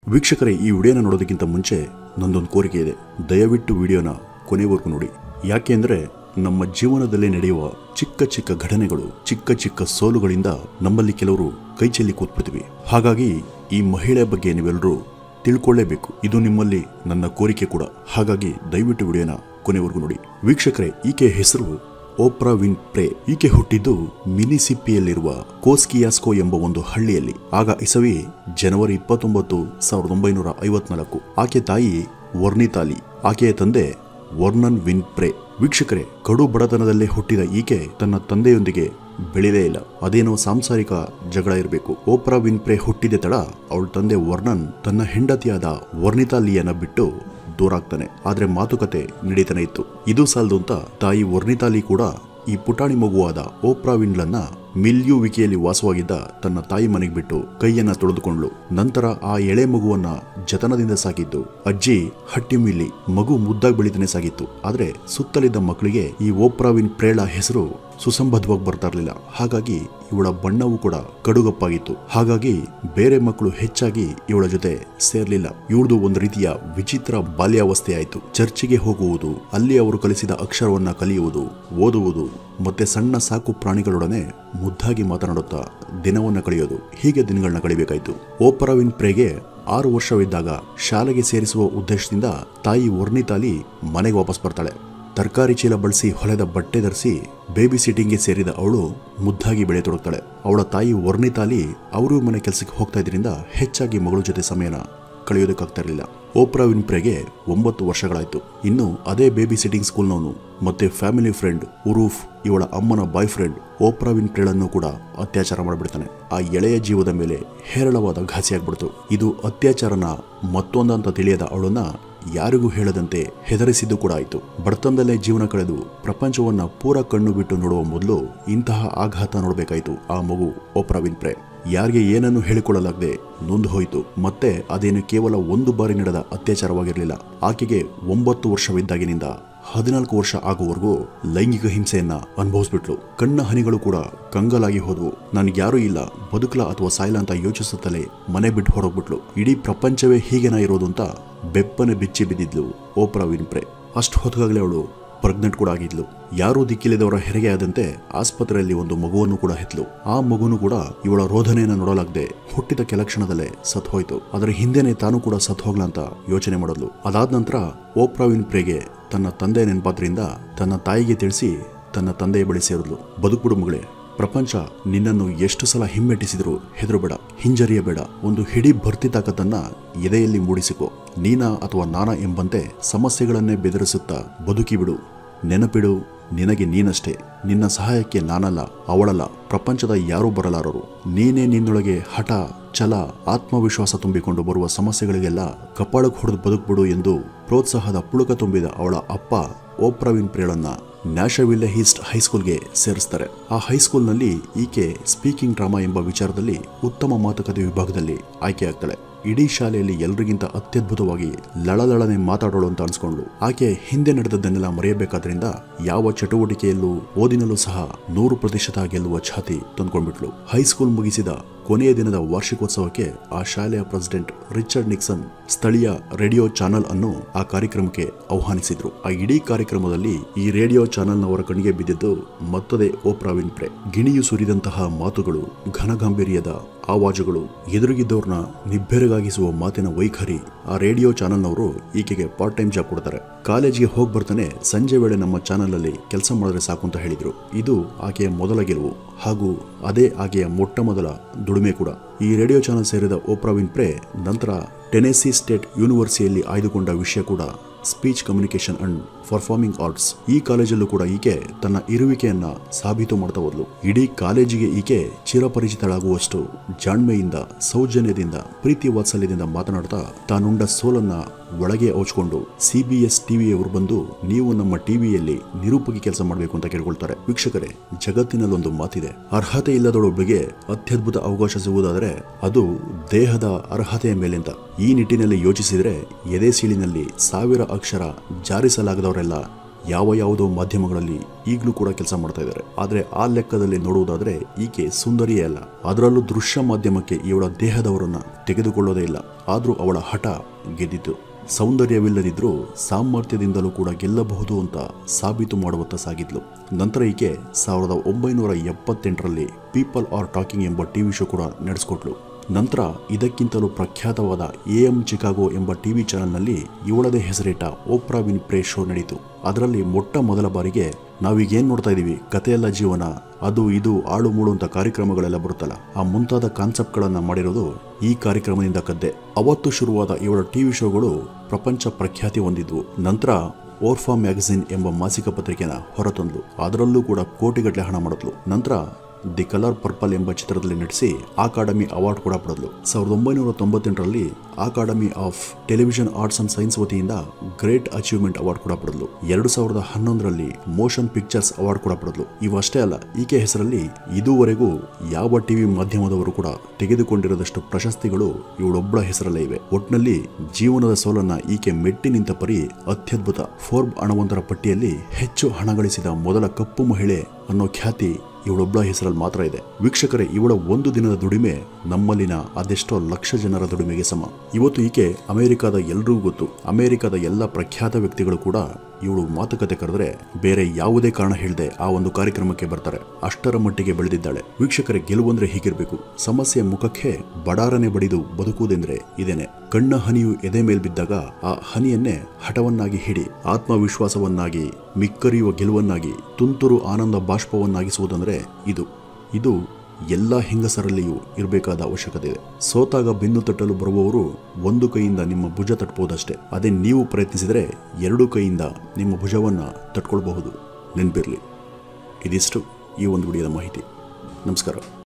ವೀಕ್ಷಕರೇ ಈ ವಿಡಿಯೋನ ನೋಡೋದಕ್ಕಿಂತ ಮುಂಚೆ ನಂದೊಂದು ಕೋರಿಕೆ ಇದೆ ದಯವಿಟ್ಟು ವಿಡಿಯೋನ ಕೊನೆವರೆಗೂ ನೋಡಿ ಯಾಕೆಂದ್ರೆ ನಮ್ಮ ಜೀವನದಲ್ಲಿ ನಡೆಯುವ ಚಿಕ್ಕ ಚಿಕ್ಕ ಘಟನೆಗಳು ಚಿಕ್ಕ ಚಿಕ್ಕ ಸೋಲುಗಳಿಂದ ನಮ್ಮಲ್ಲಿ ಕೆಲವರು ಕೈ ಚೆಲ್ಲಿ ಕೂತ್ಬಿಡ್ತೀವಿ ಹಾಗಾಗಿ ಈ ಮಹಿಳೆಯ ಬಗ್ಗೆ ನೀವೆಲ್ಲರೂ ತಿಳ್ಕೊಳ್ಳೇಬೇಕು ಇದು ನಿಮ್ಮಲ್ಲಿ ನನ್ನ ಕೋರಿಕೆ ಕೂಡ ಹಾಗಾಗಿ ದಯವಿಟ್ಟು ವಿಡಿಯೋನ ಕೊನೆವರೆಗೂ ನೋಡಿ ವೀಕ್ಷಕರೇ ಈಕೆ ಹೆಸರು ಓಪ್ರಾ ವಿನ್ ಪ್ರೇ ಈಕೆ ಹುಟ್ಟಿದ್ದು ಮಿನಿಸಿಪ್ಪಿಯಲ್ಲಿರುವ ಕೋಸ್ಕಿಯಾಸ್ಕೋ ಎಂಬ ಒಂದು ಹಳ್ಳಿಯಲ್ಲಿ ಆಗ ಇಸವಿ ಜನವರಿ ಇಪ್ಪತ್ತೊಂಬತ್ತು ಸಾವಿರದ ಒಂಬೈನೂರ ಐವತ್ನಾಲ್ಕು ಆಕೆ ತಾಯಿ ವರ್ಣಿತಾಲಿ ಆಕೆಯ ತಂದೆ ವರ್ನನ್ ವಿನ್ ಪ್ರೇ ವೀಕ್ಷಕರೇ ಕಡು ಬಡತನದಲ್ಲೇ ಹುಟ್ಟಿದ ಈಕೆ ತನ್ನ ತಂದೆಯೊಂದಿಗೆ ಬೆಳೆಯಲೇ ಇಲ್ಲ ಅದೇನೋ ಸಾಂಸಾರಿಕ ಜಗಳ ಇರಬೇಕು ಓಪ್ರಾ ವಿನ್ಪ್ರೆ ಹುಟ್ಟಿದ ತಡ ಅವಳ ತಂದೆ ವರ್ಣನ್ ತನ್ನ ಹೆಂಡತಿಯಾದ ವರ್ಣಿತಾಲಿಯನ್ನ ಬಿಟ್ಟು ದೂರ ಆಗ್ತಾನೆ ಆದ್ರೆ ಮಾತುಕತೆ ನಡೀತಾನೆ ಇತ್ತು ಇದು ಸಾಲದು ಅಂತ ತಾಯಿ ವರ್ಣಿತಾಲಿ ಕೂಡ ಈ ಪುಟಾಣಿ ಮಗುವಾದ ಓಪ್ರಾ ವಿನ್ಲನ್ನ ಮಿಲ್ಯುವಿಕೆಯಲ್ಲಿ ವಾಸವಾಗಿದ್ದ ತನ್ನ ತಾಯಿ ಮನೆಗೆ ಬಿಟ್ಟು ಕೈಯನ್ನ ತೊಳೆದುಕೊಂಡ್ಳು ನಂತರ ಆ ಎಳೆ ಮಗುವನ್ನ ಜತನದಿಂದ ಸಾಕಿದ್ದು ಅಜ್ಜಿ ಹಟ್ಟಿ ಮಿಲ್ಲಿ ಮಗು ಮುದ್ದಾಗಿ ಬೆಳಿತಾನೆ ಸಾಗಿತ್ತು ಆದ್ರೆ ಸುತ್ತಲಿದ್ದ ಮಕ್ಕಳಿಗೆ ಈ ಓಪ್ರಾವಿನ್ ಪ್ರೇಳ ಹೆಸರು ಸುಸಂಬದ್ಧವಾಗಿ ಬರ್ತಾ ಇರಲಿಲ್ಲ ಹಾಗಾಗಿ ಇವಳ ಬಣ್ಣವೂ ಕೂಡ ಕಡುಗಪ್ಪಾಗಿತ್ತು ಹಾಗಾಗಿ ಬೇರೆ ಮಕ್ಕಳು ಹೆಚ್ಚಾಗಿ ಇವಳ ಜೊತೆ ಸೇರ್ಲಿಲ್ಲ ಇವಳದು ಒಂದು ರೀತಿಯ ವಿಚಿತ್ರ ಬಾಲ್ಯಾವಸ್ಥೆ ಆಯಿತು ಚರ್ಚಿಗೆ ಹೋಗುವುದು ಅಲ್ಲಿ ಅವರು ಕಲಿಸಿದ ಅಕ್ಷರವನ್ನ ಕಲಿಯುವುದು ಓದುವುದು ಮತ್ತೆ ಸಣ್ಣ ಸಾಕು ಪ್ರಾಣಿಗಳೊಡನೆ ಮುದ್ದಾಗಿ ಮಾತನಾಡುತ್ತಾ ದಿನವನ್ನ ಕಳೆಯೋದು ಹೀಗೆ ದಿನಗಳನ್ನ ಕಳಿಬೇಕಾಯ್ತು ಓಪರಾವಿನ್ ಪ್ರೇಗೆ ಆರು ವರ್ಷವಿದ್ದಾಗ ಶಾಲೆಗೆ ಸೇರಿಸುವ ಉದ್ದೇಶದಿಂದ ತಾಯಿ ವರ್ಣಿತಾಲಿ ಮನೆಗೆ ವಾಪಸ್ ಬರ್ತಾಳೆ ತರಕಾರಿ ಚೀಲ ಬಳಸಿ ಹೊಲೆದ ಬಟ್ಟೆ ಧರಿಸಿ ಬೇಬಿ ಸಿಟ್ಟಿಂಗ್ಗೆ ಸೇರಿದ ಅವಳು ಮುದ್ದಾಗಿ ಬೆಳೆಯತೊಡಗ್ತಾಳೆ ಅವಳ ತಾಯಿ ವರ್ಣಿತಾಲಿ ಅವರು ಮನೆ ಕೆಲಸಕ್ಕೆ ಹೋಗ್ತಾ ಇದ್ರಿಂದ ಹೆಚ್ಚಾಗಿ ಮಗಳ ಜೊತೆ ಸಮಯನ ಕಳೆಯೋದಕ್ಕಾಗ್ತಾ ಇರಲಿಲ್ಲ ಓಪ್ರಾ ವಿನ್ಪ್ರೆಗೆ ಒಂಬತ್ತು ವರ್ಷಗಳಾಯ್ತು ಇನ್ನು ಅದೇ ಬೇಬಿ ಸಿಟ್ಟಿಂಗ್ ಸ್ಕೂಲ್ನವನು ಮತ್ತೆ ಫ್ಯಾಮಿಲಿ ಫ್ರೆಂಡ್ ಉರೂಫ್ ಇವಳ ಅಮ್ಮನ ಬಾಯ್ ಫ್ರೆಂಡ್ ಓಪ್ರಾ ವಿನ್ಪ್ರೆಳನ್ನು ಕೂಡ ಅತ್ಯಾಚಾರ ಮಾಡಿಬಿಡ್ತಾನೆ ಆ ಎಳೆಯ ಜೀವದ ಮೇಲೆ ಹೇರಳವಾದ ಘಾಸಿಯಾಗ್ಬಿಡ್ತು ಇದು ಅತ್ಯಾಚಾರನ ಮತ್ತೊಂದಂತ ತಿಳಿಯದ ಅವಳನ್ನ ಯಾರಿಗೂ ಹೇಳದಂತೆ ಹೆದರಿಸಿದ್ದು ಕೂಡ ಆಯಿತು ಬಡತನದಲ್ಲೇ ಜೀವನ ಕಳೆದು ಪ್ರಪಂಚವನ್ನ ಪೂರ ಕಣ್ಣು ಬಿಟ್ಟು ನೋಡುವ ಮೊದಲು ಇಂತಹ ಆಘಾತ ನೋಡಬೇಕಾಯಿತು ಆ ಮಗು ಓಪ್ರಾ ವಿನ್ಪ್ರೆ ಯಾರಿಗೆ ಏನನ್ನು ಹೇಳಿಕೊಳ್ಳಲಾಗದೆ ನೊಂದು ಹೋಯಿತು ಮತ್ತೆ ಅದೇನು ಕೇವಲ ಒಂದು ಬಾರಿ ನಡೆದ ಅತ್ಯಾಚಾರವಾಗಿರಲಿಲ್ಲ ಆಕೆಗೆ ಒಂಬತ್ತು ವರ್ಷವಿದ್ದಾಗಿನಿಂದ ಹದಿನಾಲ್ಕು ವರ್ಷ ಆಗುವವರೆಗೂ ಲೈಂಗಿಕ ಹಿಂಸೆಯನ್ನ ಅನುಭವಿಸ್ಬಿಟ್ಲು ಕಣ್ಣ ಹನಿಗಳು ಕೂಡ ಕಂಗಲಾಗಿ ಹೋದವು ನನ್ಗೆ ಯಾರೂ ಇಲ್ಲ ಬದುಕಲ ಅಥವಾ ಸಾಯ್ಲ ಅಂತ ಯೋಚಿಸುತ್ತಲೇ ಮನೆ ಬಿಟ್ಟು ಹೊರಗ್ಬಿಟ್ಲು ಇಡೀ ಪ್ರಪಂಚವೇ ಹೀಗೆನಾ ಇರೋದು ಅಂತ ಬೆಪ್ಪನೆ ಬಿಚ್ಚಿ ಬಿದ್ದಿದ್ಲು ಓಪ್ರಾ ವಿನ್ಪ್ರೆ ಅಷ್ಟು ಹೊತ್ತಿಗಾಗಲೇ ಅವಳು ಪ್ರೆಗ್ನೆಂಟ್ ಕೂಡ ಆಗಿದ್ಲು ಯಾರೂ ದಿಕ್ಕಿಲ್ಲದವರ ಹೆರಿಗೆ ಆದಂತೆ ಆಸ್ಪತ್ರೆಯಲ್ಲಿ ಒಂದು ಮಗುವನ್ನು ಕೂಡ ಹೆತ್ಲು ಆ ಮಗುನು ಕೂಡ ಇವಳ ರೋಧನೆಯನ್ನು ನೋಡಲಾಗದೆ ಹುಟ್ಟಿದ ಕೆಲ ಕ್ಷಣದಲ್ಲೇ ಸತ್ ಹೋಯ್ತು ಅದರ ಹಿಂದೆನೆ ತಾನು ಕೂಡ ಸತ್ ಹೋಗ್ಲಾ ಅಂತ ಯೋಚನೆ ಮಾಡಿದ್ಲು ಅದಾದ ನಂತರ ಓಪ್ರಾವಿನ್ ಪ್ರೇಗೆ ತನ್ನ ತಂದೆ ನೆನಪಾದ್ರಿಂದ ತನ್ನ ತಾಯಿಗೆ ತಿಳಿಸಿ ತನ್ನ ತಂದೆಯ ಬಳಿ ಸೇರಿದ್ಲು ಬದುಕ್ಬಿಡು ಮಗಳೇ ಪ್ರಪಂಚ ನಿನ್ನನ್ನು ಎಷ್ಟು ಸಲ ಹಿಮ್ಮೆಟ್ಟಿಸಿದ್ರು ಹೆದರಬೇಡ ಹಿಂಜರಿಯಬೇಡ ಒಂದು ಹಿಡಿ ಭರ್ತಿ ತಾಕತ್ತನ್ನ ಎದೆಯಲ್ಲಿ ಮೂಡಿಸಿಕೊ ನೀನಾ ಅಥವಾ ನಾನಾ ಎಂಬಂತೆ ಸಮಸ್ಯೆಗಳನ್ನೇ ಬೆದರಿಸುತ್ತಾ ಬದುಕಿಬಿಡು ನೆನಪಿಡು ನಿನಗೆ ನೀನಷ್ಟೇ ನಿನ್ನ ಸಹಾಯಕ್ಕೆ ನಾನಲ್ಲ ಅವಳಲ್ಲ ಪ್ರಪಂಚದ ಯಾರೂ ಬರಲಾರರು ನೀನೇ ನಿನ್ನೊಳಗೆ ಹಠ ಛಲ ಆತ್ಮವಿಶ್ವಾಸ ತುಂಬಿಕೊಂಡು ಬರುವ ಸಮಸ್ಯೆಗಳಿಗೆಲ್ಲ ಕಪಾಳಕ್ಕೆ ಹೊಡೆದು ಬದುಕ್ಬಿಡು ಎಂದು ಪ್ರೋತ್ಸಾಹದ ಪುಳುಕ ತುಂಬಿದ ಅವಳ ಅಪ್ಪ ಓಪ್ರವಿನ್ ಪ್ರೇಳನ್ನ ನ್ಯಾಷವಿಲ್ಲೆ ಈಸ್ಟ್ ಹೈಸ್ಕೂಲ್ಗೆ ಸೇರಿಸ್ತಾರೆ ಆ ಹೈಸ್ಕೂಲ್ನಲ್ಲಿ ಈಕೆ ಸ್ಪೀಕಿಂಗ್ ಡ್ರಾಮಾ ಎಂಬ ವಿಚಾರದಲ್ಲಿ ಉತ್ತಮ ಮಾತುಕತೆ ವಿಭಾಗದಲ್ಲಿ ಆಯ್ಕೆಯಾಗ್ತಾಳೆ ಇಡೀ ಶಾಲೆಯಲ್ಲಿ ಎಲ್ರಿಗಿಂತ ಅತ್ಯದ್ಭುತವಾಗಿ ಲಳಲಳನೆ ಮಾತಾಡೋಳು ಅಂತ ಅನ್ಸ್ಕೊಂಡ್ಲು ಆಕೆ ಹಿಂದೆ ನಡೆದದ್ದನ್ನೆಲ್ಲ ಮರೆಯಬೇಕಾದ್ರಿಂದ ಯಾವ ಚಟುವಟಿಕೆಯಲ್ಲೂ ಓದಿನಲ್ಲೂ ಸಹ ನೂರು ಪ್ರತಿಶತ ಗೆಲ್ಲುವ ಛಾತಿ ತಂದ್ಕೊಂಡ್ಬಿಟ್ಲು ಹೈಸ್ಕೂಲ್ ಮುಗಿಸಿದ ಕೊನೆಯ ದಿನದ ವಾರ್ಷಿಕೋತ್ಸವಕ್ಕೆ ಆ ಶಾಲೆಯ ಪ್ರೆಸಿಡೆಂಟ್ ರಿಚರ್ಡ್ ನಿಕ್ಸನ್ ಸ್ಥಳೀಯ ರೇಡಿಯೋ ಚಾನೆಲ್ ಅನ್ನು ಆ ಕಾರ್ಯಕ್ರಮಕ್ಕೆ ಆಹ್ವಾನಿಸಿದ್ರು ಆ ಇಡೀ ಕಾರ್ಯಕ್ರಮದಲ್ಲಿ ಈ ರೇಡಿಯೋ ಚಾನೆಲ್ನವರ ಕಣ್ಣಿಗೆ ಬಿದ್ದಿದ್ದು ಮತ್ತದೇ ಓಪ್ರಾ ವಿನ್ಪ್ರೆ ಗಿಣಿಯು ಸುರಿದಂತಹ ಮಾತುಗಳು ಘನಗಾಂಭೀರ್ಯದ ಆವಾಜುಗಳು ಎದುರಿಗಿದ್ದವ್ರನ್ನ ನಿಬ್ಬೆರಗಾಗಿಸುವ ಮಾತಿನ ವೈಖರಿ ಆ ರೇಡಿಯೋ ಚಾನೆಲ್ನವರು ಈಕೆಗೆ ಪಾರ್ಟ್ ಟೈಮ್ ಜಾಬ್ ಕೊಡ್ತಾರೆ ಕಾಲೇಜಿಗೆ ಹೋಗಿ ಬರ್ತಾನೆ ಸಂಜೆ ವೇಳೆ ನಮ್ಮ ಚಾನೆಲ್ ಅಲ್ಲಿ ಕೆಲಸ ಮಾಡಿದ್ರೆ ಸಾಕು ಅಂತ ಹೇಳಿದ್ರು ಇದು ಆಕೆಯ ಮೊದಲ ಗೆಲುವು ಹಾಗೂ ಅದೇ ಆಕೆಯ ಮೊಟ್ಟ ಮೊದಲ ದುಡಿಮೆ ಕೂಡ ಈ ರೇಡಿಯೋ ಚಾನೆಲ್ ಸೇರಿದ ಓಪ್ರಾ ವಿನ್ಪ್ರೆ ನಂತರ ಟೆನೆಸಿ ಸ್ಟೇಟ್ ಯೂನಿವರ್ಸಿಟಿಯಲ್ಲಿ ಆಯ್ದುಕೊಂಡ ವಿಷಯ ಕೂಡ speech communication and performing arts ಈ ಕಾಲೇಜಲ್ಲೂ ಕೂಡ ಈಕೆ ತನ್ನ ಇರುವಿಕೆಯನ್ನ ಸಾಬೀತು ಮಾಡ್ತಾ ಹೋದ್ಲು ಇಡೀ ಕಾಲೇಜಿಗೆ ಈಕೆ ಚಿರಪರಿಚಿತಳಾಗುವಷ್ಟು ಜಾಣ್ಮೆಯಿಂದ ಸೌಜನ್ಯದಿಂದ ಪ್ರೀತಿ ವಾತ್ಸಲ್ಯದಿಂದ ಮಾತನಾಡ್ತಾ ತಾನುಂಡ ಸೋಲನ್ನ ಒಳಗೆ ಔಚ್ಕೊಂಡು ಸಿ ಬಿ ಎಸ್ ಟಿವಿಯವರು ಬಂದು ನೀವು ನಮ್ಮ ಟಿವಿಯಲ್ಲಿ ನಿರೂಪಕಿ ಕೆಲಸ ಮಾಡಬೇಕು ಅಂತ ಕೇಳ್ಕೊಳ್ತಾರೆ ವೀಕ್ಷಕರೇ ಜಗತ್ತಿನಲ್ಲೊಂದು ಮಾತಿದೆ ಅರ್ಹತೆ ಇಲ್ಲದೊಳೊಬ್ಬರಿಗೆ ಅತ್ಯದ್ಭುತ ಅವಕಾಶ ಸಿಗುವುದಾದರೆ ಅದು ದೇಹದ ಅರ್ಹತೆಯ ಮೇಲೆ ಅಂತ ಈ ನಿಟ್ಟಿನಲ್ಲಿ ಯೋಚಿಸಿದ್ರೆ ಎದೆ ಸೀಳಿನಲ್ಲಿ ಸಾವಿರ ಅಕ್ಷರ ಜಾರಿಸಲಾಗದವರೆಲ್ಲ ಯಾವ ಯಾವುದೋ ಮಾಧ್ಯಮಗಳಲ್ಲಿ ಈಗಲೂ ಕೂಡ ಕೆಲಸ ಮಾಡ್ತಾ ಇದ್ದಾರೆ ಆದರೆ ಆ ಲೆಕ್ಕದಲ್ಲಿ ನೋಡುವುದಾದ್ರೆ ಈಕೆ ಸುಂದರಿಯೇ ಅಲ್ಲ ಅದರಲ್ಲೂ ದೃಶ್ಯ ಮಾಧ್ಯಮಕ್ಕೆ ಇವಳ ದೇಹದವರನ್ನ ತೆಗೆದುಕೊಳ್ಳೋದೇ ಇಲ್ಲ ಆದರೂ ಅವಳ ಹಠ ಗೆದ್ದಿತು ಸೌಂದರ್ಯವಿಲ್ಲದಿದ್ರೂ ಸಾಮರ್ಥ್ಯದಿಂದಲೂ ಕೂಡ ಗೆಲ್ಲಬಹುದು ಅಂತ ಸಾಬೀತು ಮಾಡುವತ್ತ ಸಾಗಿದ್ಲು ನಂತರ ಈಕೆ ಸಾವಿರದ ಒಂಬೈನೂರ ಎಪ್ಪತ್ತೆಂಟರಲ್ಲಿ ಪೀಪಲ್ ಆರ್ ಟಾಕಿಂಗ್ ಎಂಬ ಟಿವಿ ಶೋ ಕೂಡ ನಡೆಸಿಕೊಟ್ಲು ನಂತರ ಇದಕ್ಕಿಂತಲೂ ಪ್ರಖ್ಯಾತವಾದ ಎ ಎಂ ಚಿಕಾಗೋ ಎಂಬ ಟಿವಿ ಚಾನೆಲ್ನಲ್ಲಿ ಇವಳದೇ ಹೆಸರಿಟ್ಟ ಓಪ್ರಾ ವಿನ್ಪ್ರೇ ಶೋ ನಡೀತು ಅದರಲ್ಲಿ ಮೊಟ್ಟ ಮೊದಲ ಬಾರಿಗೆ ನಾವೀಗೇನ್ ನೋಡ್ತಾ ಇದೀವಿ ಕಥೆಯಲ್ಲ ಜೀವನ ಅದು ಇದು ಆಳು ಮೂಳು ಅಂತ ಕಾರ್ಯಕ್ರಮಗಳೆಲ್ಲ ಬರುತ್ತಲ್ಲ ಆ ಮುಂತಾದ ಕಾನ್ಸೆಪ್ಟ್ಗಳನ್ನ ಮಾಡಿರೋದು ಈ ಕಾರ್ಯಕ್ರಮದಿಂದ ಕದ್ದೆ ಅವತ್ತು ಶುರುವಾದ ಇವಳ ಟಿವಿ ಶೋಗಳು ಪ್ರಪಂಚ ಪ್ರಖ್ಯಾತಿ ಹೊಂದಿದ್ವು ನಂತರ ಓರ್ಫಾ ಮ್ಯಾಗಝಿನ್ ಎಂಬ ಮಾಸಿಕ ಪತ್ರಿಕೆನ ಹೊರತಂದ್ಲು ಅದರಲ್ಲೂ ಕೂಡ ಕೋಟಿಗಟ್ಟಲೆ ಹಣ ಮಾಡಿದ್ಲು ನಂತರ ದಿ ಕಲರ್ ಪರ್ಪಲ್ ಎಂಬ ಚಿತ್ರದಲ್ಲಿ ನಟಿಸಿ ಅಕಾಡೆಮಿ ಅವಾರ್ಡ್ ಕೂಡ ಪಡೆದ್ಲು ಸಾವಿರದ ಒಂಬೈನೂರ ತೊಂಬತ್ತೆಂಟರಲ್ಲಿ academy of television arts and science ವತಿಯಿಂದ ಗ್ರೇಟ್ ಅಚೀವ್ಮೆಂಟ್ ಅವಾರ್ಡ್ ಕೂಡ ಪಡೆದ್ಲು ಎರಡು ಸಾವಿರದ ಹನ್ನೊಂದರಲ್ಲಿ ಮೋಷನ್ ಪಿಕ್ಚರ್ಸ್ ಅವಾರ್ಡ್ ಕೂಡ ಪಡೆದ್ಲು ಇವಷ್ಟೇ ಅಲ್ಲ ಈಕೆ ಹೆಸರಲ್ಲಿ ಇದುವರೆಗೂ ಯಾವ ಟಿವಿ ಮಾಧ್ಯಮದವರು ಕೂಡ ತೆಗೆದುಕೊಂಡಿರದಷ್ಟು ಪ್ರಶಸ್ತಿಗಳು ಇವಳೊಬ್ಬಳ ಹೆಸರಲ್ಲೇ ಇವೆ ಒಟ್ನಲ್ಲಿ ಜೀವನದ ಸೋಲನ್ನ ಈಕೆ ಮೆಟ್ಟಿ ನಿಂತ ಪರಿ ಅತ್ಯದ್ಭುತ ಫೋರ್ಬ್ ಹಣವಂತರ ಪಟ್ಟಿಯಲ್ಲಿ ಹೆಚ್ಚು ಹಣ ಗಳಿಸಿದ ಮೊದಲ ಕಪ್ಪು ಮಹಿಳೆ ಅನ್ನೋ ಖ್ಯಾತಿ ಇವಳೊಬ್ಬಳ ಹೆಸರಲ್ಲಿ ಮಾತ್ರ ಇದೆ ವೀಕ್ಷಕರೇ ಇವಳ ಒಂದು ದಿನದ ದುಡಿಮೆ ನಮ್ಮಲ್ಲಿನ ಅದೆಷ್ಟೋ ಲಕ್ಷ ಜನರ ದುಡಿಮೆಗೆ ಸಮ ಇವತ್ತು ಈಕೆ ಅಮೆರಿಕದ ಎಲ್ರಿಗೂ ಗೊತ್ತು ಅಮೆರಿಕದ ಎಲ್ಲ ಪ್ರಖ್ಯಾತ ವ್ಯಕ್ತಿಗಳು ಕೂಡ ಇವಳು ಮಾತುಕತೆ ಕರೆದ್ರೆ ಬೇರೆ ಯಾವುದೇ ಕಾರಣ ಹೇಳದೆ ಆ ಒಂದು ಕಾರ್ಯಕ್ರಮಕ್ಕೆ ಬರ್ತಾರೆ ಅಷ್ಟರ ಮಟ್ಟಿಗೆ ಬೆಳೆದಿದ್ದಾಳೆ ವೀಕ್ಷಕರೇ ಗೆಲುವಂದ್ರೆ ಹೀಗಿರ್ಬೇಕು ಸಮಸ್ಯೆ ಮುಖಕ್ಕೆ ಬಡಾರನೆ ಬಡಿದು ಬದುಕುವುದೆಂದ್ರೆ ಇದೇನೆ ಕಣ್ಣ ಹನಿಯು ಎದೆ ಮೇಲ್ ಬಿದ್ದಾಗ ಆ ಹನಿಯನ್ನೇ ಹಠವನ್ನಾಗಿ ಹಿಡಿ ಆತ್ಮವಿಶ್ವಾಸವನ್ನಾಗಿ ಮಿಕ್ಕರಿಯುವ ಗೆಲುವನ್ನಾಗಿ ತುಂತುರು ಆನಂದ ಬಾಷ್ಪವನ್ನಾಗಿಸುವುದಂದ್ರೆ ಇದು ಇದು ಎಲ್ಲ ಹೆಂಗಸರಲ್ಲಿಯೂ ಇರಬೇಕಾದ ಅವಶ್ಯಕತೆ ಇದೆ ಸೋತಾಗ ಬೆನ್ನು ತಟ್ಟಲು ಬರುವವರು ಒಂದು ಕೈಯಿಂದ ನಿಮ್ಮ ಭುಜ ತಟ್ಬೋದಷ್ಟೇ ಅದೇ ನೀವು ಪ್ರಯತ್ನಿಸಿದರೆ ಎರಡು ಕೈಯಿಂದ ನಿಮ್ಮ ಭುಜವನ್ನ ತಟ್ಕೊಳ್ಬಹುದು ನೆನ್ಪಿರ್ಲಿ ಇದಿಷ್ಟು ಈ ಒಂದು ವಿಡಿಯೋದ ಮಾಹಿತಿ ನಮಸ್ಕಾರ